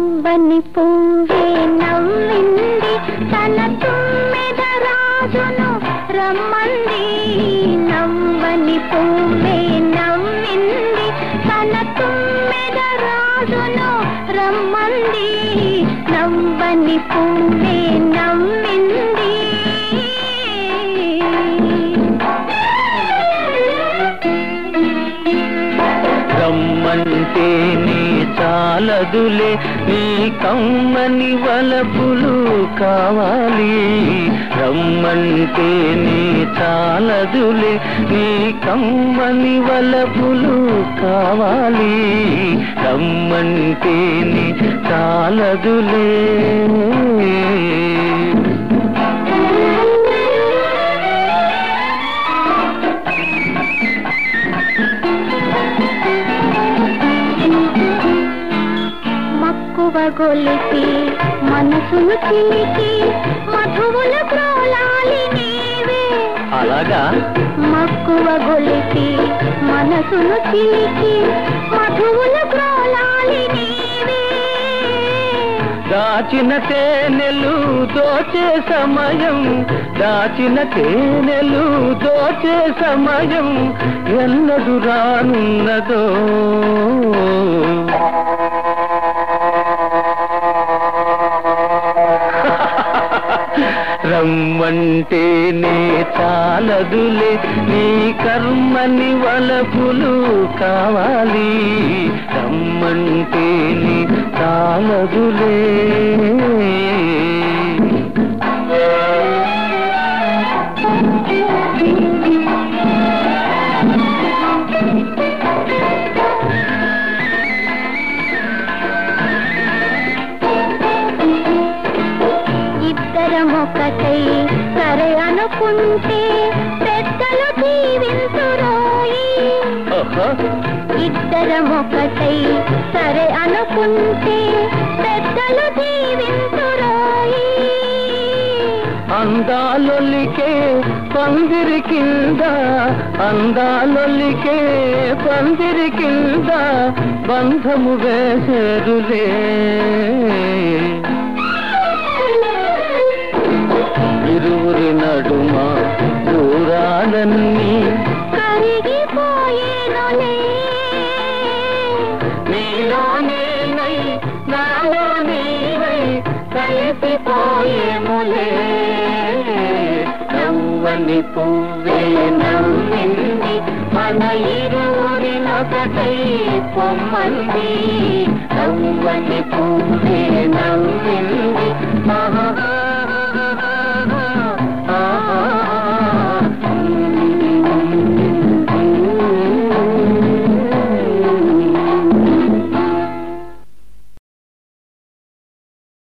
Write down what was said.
నవ్వని పువ్వే నవ్వింది తన తుమ్మెద రాజును రమ్మంది నవ్వని పువ్వే నవ్వింది తన తుమ్మెద రాజును రమ్మంది నవ్వని పువ్వే నవ్వింది రమ్మంటే నీ చాలదులే నీ కమ్మని వలపులు కావాలి రమ్మంటే నీ చాలదులే నీ కమ్మని వలపులు కావాలి రమ్మంటే నీ చాలదులే మక్కువ గొలిపి మనసును చిలికి మధువుల క్రోలాలి నీవే అలాగా మక్కువ గొలిపి మనసును చిలికి మధువుల క్రోలాలి నీవే దాచిన తేనెలు దోచే సమయం దాచిన తేనెలు దోచే సమయం ఎన్నడు రానున్నదో రమ్మంటే నీ చాలదులే నీ కర్మని వలపులు కావాలి రమ్మంటే నీ చాలదులే ఇద్దరం ఒకటై సరే అనుకుంటే పెద్దలు జీవించురోయి ఓహో ఇద్దరం ఒకటై సరే అనుకుంటే పెద్దలు జీవించురోయి అందాలొలికే పందిరి కింద అందాలొలికే పందిరి కింద బంధము వేసరులే ఇరువురి నడుమ దూరాలన్నీ కరిగిపోయేనులే నీలోనేనై నాలో నీవై కలిసిపోయేములే నవ్వని పువ్వే నవ్వింది మన ఇరువురినొకటై పొమ్మంది నవ్వని పువ్వే